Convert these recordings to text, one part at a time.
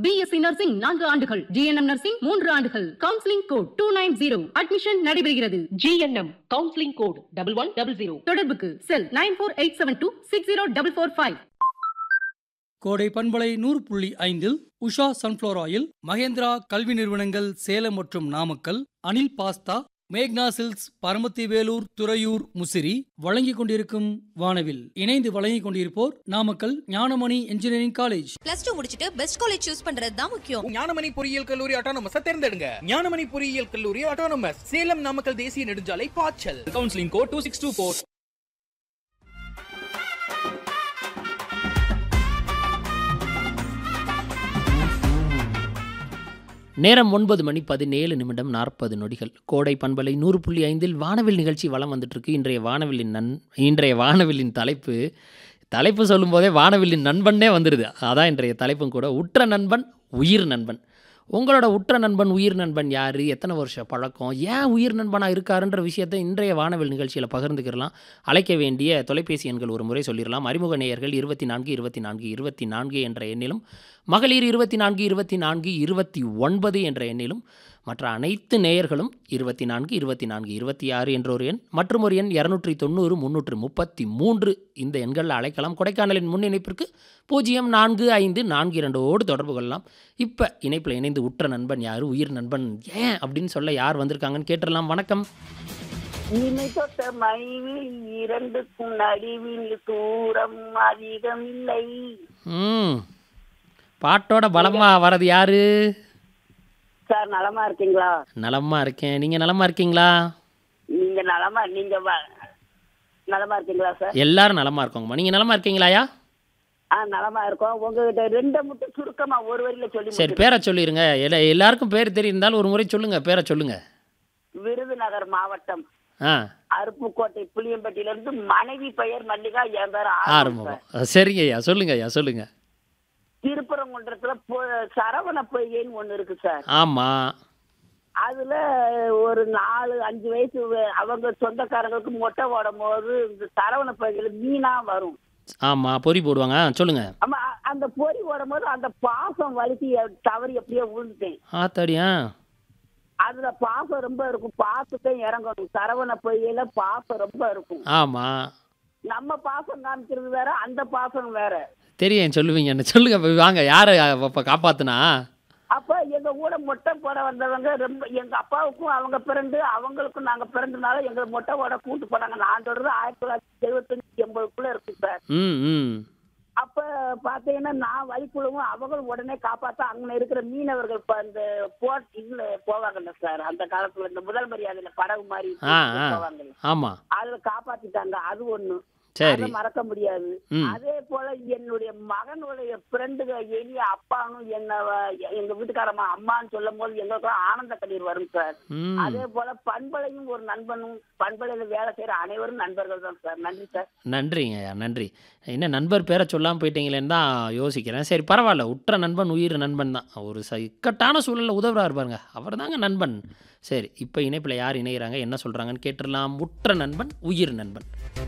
BSc nursing நான்கு ஆண்டுகள் GNM nursing மூன்று ஆண்டுகள் counselling code two nine zero admission நடைபெறுகிறது GNM counselling code double one double zero தொடர்புக்கு cell nine four eight seven two six zero double four five Kodai பண்பலை நூறு புள்ளி ஐந்தில் உஷா சன்ஃப்ளவர் ஆயில் மகேந்திரா கல்வி நிறுவனங்கள் சேலம் மற்றும் நாமக்கல் அனில் பாஸ்தா மேக்னா சில்க்ஸ் பரமத்தி வேலூர் துறையூர் முசிறி வழங்கிக் கொண்டிருக்கும் வானவில் இணைந்து வழங்கிக் கொண்டிருப்போர் Namakkal Gnanamani engineering college plus two முடிச்சிட்டு பெஸ்ட் காலேஜ் சூஸ் பண்றது தான் முக்கியம் ஞானமணி பொறியியல் கல்லூரி ஆட்டோனமஸ் தேர்ந்தெடுங்க ஞானமணி பொறியியல் கல்லூரி ஆட்டோனமஸ் சேலம் நாமக்கல் தேசிய நெடுஞ்சாலை பாய்ச்சல் counselling code two six two four நேரம் ஒன்பது மணி பதினேழு நிமிடம் நாற்பது நொடிகள் கோடை பண்பலை நூறு புள்ளி ஐந்தில் வானவில் நிகழ்ச்சி வலம் வந்துட்டு இருக்கு இன்றைய வானவில்லின் நன் இன்றைய வானவில்லின் தலைப்பு தலைப்பு சொல்லும்போதே வானவில்லின் நண்பனே வந்துடுது அதான் இன்றைய தலைப்பும் கூட உற்ற நண்பன் உயிர் நண்பன் உங்களோட உற்ற நண்பன் உயிர் நண்பன் யார் எத்தனை வருஷ பழக்கம் ஏன் உயிர் நண்பனாக இருக்காருன்ற விஷயத்தை இன்றைய வானவில் நிகழ்ச்சியில் பகிர்ந்துக்கிறலாம் அழைக்க வேண்டிய தொலைபேசி எண்கள் ஒரு முறை சொல்லிடலாம் அறிமுக நேயர்கள் இருபத்தி நான்கு இருபத்தி நான்கு இருபத்தி நான்கு என்ற எண்ணிலும் மகளிர் இருபத்தி நான்கு இருபத்தி நான்கு இருபத்தி ஒன்பது என்ற எண்ணிலும் மற்ற அனைத்து நேயர்களும் இருபத்தி நான்கு இருபத்தி நான்கு இருபத்தி ஆறு என்ற ஒரு எண் மற்றும் ஒரு எண் இரநூற்றி தொண்ணூறு முந்நூற்று முப்பத்தி மூன்று இந்த எண்களில் அழைக்கலாம் கொடைக்கானலின் முன் இணைப்பிற்கு பூஜ்ஜியம் நான்கு ஐந்து நான்கு இரண்டோடு தொடர்பு கொள்ளலாம் இப்போ இணைப்பில் இணைந்து உற்ற நண்பன் யார் உயிர் நண்பன் ஏன் அப்படின்னு சொல்ல யார் வந்திருக்காங்கன்னு கேட்டுடலாம் வணக்கம் இமை தொட்ட மனைவில் இரண்டுக்கும் நடுவில் தூரம் அதிகம் இல்லை ம் பாட்டோட பலமா வரது யாரு சார் நலமா இருக்கீங்களா நலமா இருக்கேன் நீங்கள் நலமா இருக்கீங்களா நீங்க நலமா நீங்க வ- நலமா இருக்கீங்களா சார் எல்லாரும் நலமா இருக்கோங்கம்மா நீங்கள் நலமா இருக்கீங்களாயா ஆ நலமா இருக்கோம் உங்ககிட்ட ரெண்டு மட்டும் சுருக்கமா ஒரு வரியில சொல்லி சரி முடிச்சிடுறேன். பேரை சொல்லிடுங்க எல்லா எல்லாருக்கும் பேர் தெரியிருந்தாலும் ஒரு முறை சொல்லுங்க பேரை சொல்லுங்க விருதுநகர் மாவட்டம் ஆ அருப்புக்கோட்டை புளியம்பட்டியில இருந்து மனைவி பெயர் மல்லிகா என் பேர் ஆறுமுகம் சார். ஆரம்பம் சரிங்க ஐயா சொல்லுங்க ஐயா சொல்லுங்க திருப்பரங்குன்றத்துல பொ- சரவண பொய்கைன்னு ஒண்ணு இருக்கு சார் ஆமாம் அதுல ஒரு நாலு அஞ்சு வயசு வ- அவங்க சொந்தக்காரங்களுக்கு மொட்டை போடும் போது இந்த சரவண பொய்கையில மீனா வரும் ஆமாம் பொறி போடுவாங்க ஆ, சொல்லுங்க ஆமா அ- அந்த பொறி போடும் போது அந்த பாசம் வலிக்கு எ- தவறி எப்படியோ விழுந்துட்டேன் ஆத்தாடியா அதுல பாசம் ரொம்ப இருக்கும் பாசத்தை இறங்கணும் சரவண பொய்கையில பாசம் ரொம்ப இருக்கும் ஆமாம் நம்ம பாசம் காமிக்கிறது வேற அந்த பாசம் வேற தெரியும் சொல்லுவீங்கன்னு சொல்லுங்க போய் வாங்க யாரை அப்போ காப்பாத்துனா அப்ப எங்க கூட மொட்டை போட வந்தவங்க ரொம்ப எங்க அப்பாவுக்கும் அவங்க பிறந்து அவங்களுக்கும் நாங்க பிறந்தனால எங்க மொட்டை போட கூட்டு போனாங்க நான் தொடர்ந்து ஆயிரத்தி தொள்ளாயிரத்தி எழுபத்தஞ்சு எண்பதுக்குள்ள இருக்கு சார் ம் ம் அப்ப பாத்தீங்கன்னா நான் வலிக்குழுவும் அவங்களும் உடனே காப்பாத்த அங்க இருக்கிற மீனவர்கள் இப்ப அந்த போட் இதுல போவாங்கல்ல சார் அந்த காலத்துல இந்த முதல் மரியாதையில படகு மாதிரி ஆ ஆ போவாங்கல்ல ஆமாம் அதுல காப்பாத்திட்டாங்க அது ஒண்ணு சரி அதை மறக்க முடியாது ம். அதே போல என்னுடைய மகனுடைய ஃப்ரெண்டுக எளிய அப்பானும் என்ன வ- எங்க வீட்டுக்காரம்மா அம்மான்னு சொல்லும் போது எங்களுக்கு ஆனந்த கண்ணீர் வரும் சார் ம் அதே போல பண்பலையும் ஒரு நண்பனும் பண்பலையில வேலை செய்யற அனைவரும் நண்பர்கள் தான் சார் நன்றி சார் நன்றிங்க ஐயா நன்றி என்ன நண்பர் பேரை சொல்லாமல் போயிட்டீங்களேன்னு தான் யோசிக்கிறேன் சரி பரவாயில்ல உற்ற நண்பன் உயிர் நண்பன் தான் ஒரு ச இக்கட்டான சூழலில் உதவுறாரு பாருங்க அவர் தாங்க நண்பன் சரி இப்போ இணைப்பில் யார் இணைகிறாங்க என்ன சொல்கிறாங்கன்னு கேட்டுடலாம் உற்ற நண்பன் உயிர் நண்பன்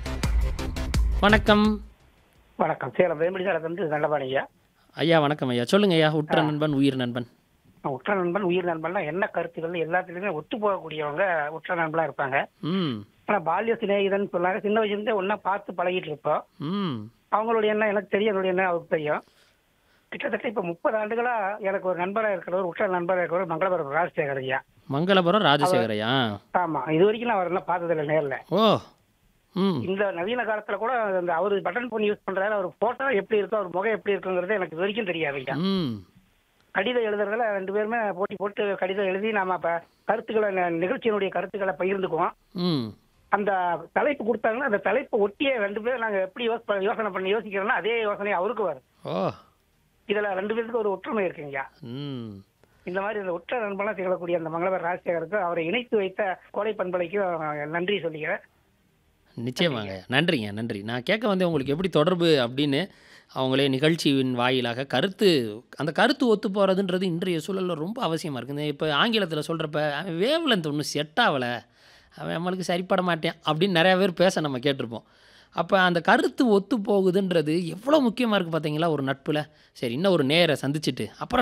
வணக்கம் வணக்கம் சேலம் வேம்படி வந்து நல்லபாடிங்க ஐயா வணக்கம் ஐயா சொல்லுங்க ஐயா உற்ற நண்பன் உயிர் நண்பன் உற்ற நண்பன் உயிர் நண்பன்னா என்ன கருத்துக்கள் எல்லாத்துலயுமே ஒத்து போகக்கூடியவங்க உற்ற நண்பனா இருப்பாங்க ம் ஆனா பால்ய சிநேகிதன் சொன்னாங்க சின்ன வயசுலேருந்தே ஒன்னா பார்த்து பழகிட்டு இருப்போம் ம் அவங்களுடைய எண்ணம் எனக்கு தெரியும் என்னுடைய எண்ணம் அவருக்கு தெரியும் கிட்டத்தட்ட இப்ப முப்பது ஆண்டுகளா எனக்கு ஒரு நண்பரா இருக்கிறவர் உற்ற நண்பரா இருக்கிறவர் மங்களபுரம் ராஜசேகர் ஐயா மங்களபுரம் ராஜசேகரையா ஆமா இது வரைக்கும் நான் அவர் எல்லாம் பார்த்ததில்லை நேர்ல ஓ ம் இந்த நவீன காலத்துல கூட அந்த அவர் பட்டன் போன் யூஸ் பண்றாரு அவர் போட்டோ எப்படி இருக்கும் அவர் முகம் எப்படி இருக்குங்கிறது எனக்கு இது வரைக்கும் தெரியாது ஐயா ம் கடிதம் எழுதுறதுல ரெண்டு பேருமே போட்டி போட்டு கடிதம் எழுதி நாம அப்ப கருத்துக்களை ந- நிகழ்ச்சியினுடைய கருத்துக்களை பகிர்ந்துக்குவோம் ம் அந்த தலைப்பு கொடுத்தாங்கன்னா அந்த தலைப்பை ஒட்டியே ரெண்டு பேரும் நாங்க எப்படி யோச- யோசனை பண்ணி யோசிக்கிறோம்னா அதே யோசனை அவருக்கு வரும் ஓ இதுல ரெண்டு பேருக்கு ஒரு ஒற்றுமை இருக்குங்க ம் இந்த மாதிரி இந்த உற்ற நண்பனா திகழக்கூடிய அந்த மங்களவர் ராஜசேகருக்கு அவரை இணைத்து வைத்த கோடை பண்பலைக்கும் நன்றி சொல்லிக்கிறேன் நிச்சயமாங்க நன்றிங்க நன்றி நான் கேட்க வந்தேன் உங்களுக்கு எப்படி தொடர்பு அப்படின்னு அவங்களே நிகழ்ச்சியின் வாயிலாக கருத்து அந்த கருத்து ஒத்து போகிறதுன்றது இன்றைய சூழலில் ரொம்ப அவசியமாக இருக்குது இப்போ ஆங்கிலத்தில் சொல்கிறப்ப அவன் வேவ் லென்த் ஒன்றும் செட் ஆகலை அவன் நம்மளுக்கு சரிப்பட மாட்டேன் அப்படின்னு நிறையா பேர் பேச நம்ம கேட்டிருப்போம் அப்போ அந்த கருத்து ஒத்து போகுதுன்றது எவ்வளோ முக்கியமாக இருக்குது பார்த்தீங்களா ஒரு நட்பில் சரி இன்னும் ஒரு நேரை சந்திச்சுட்டு அப்புறம்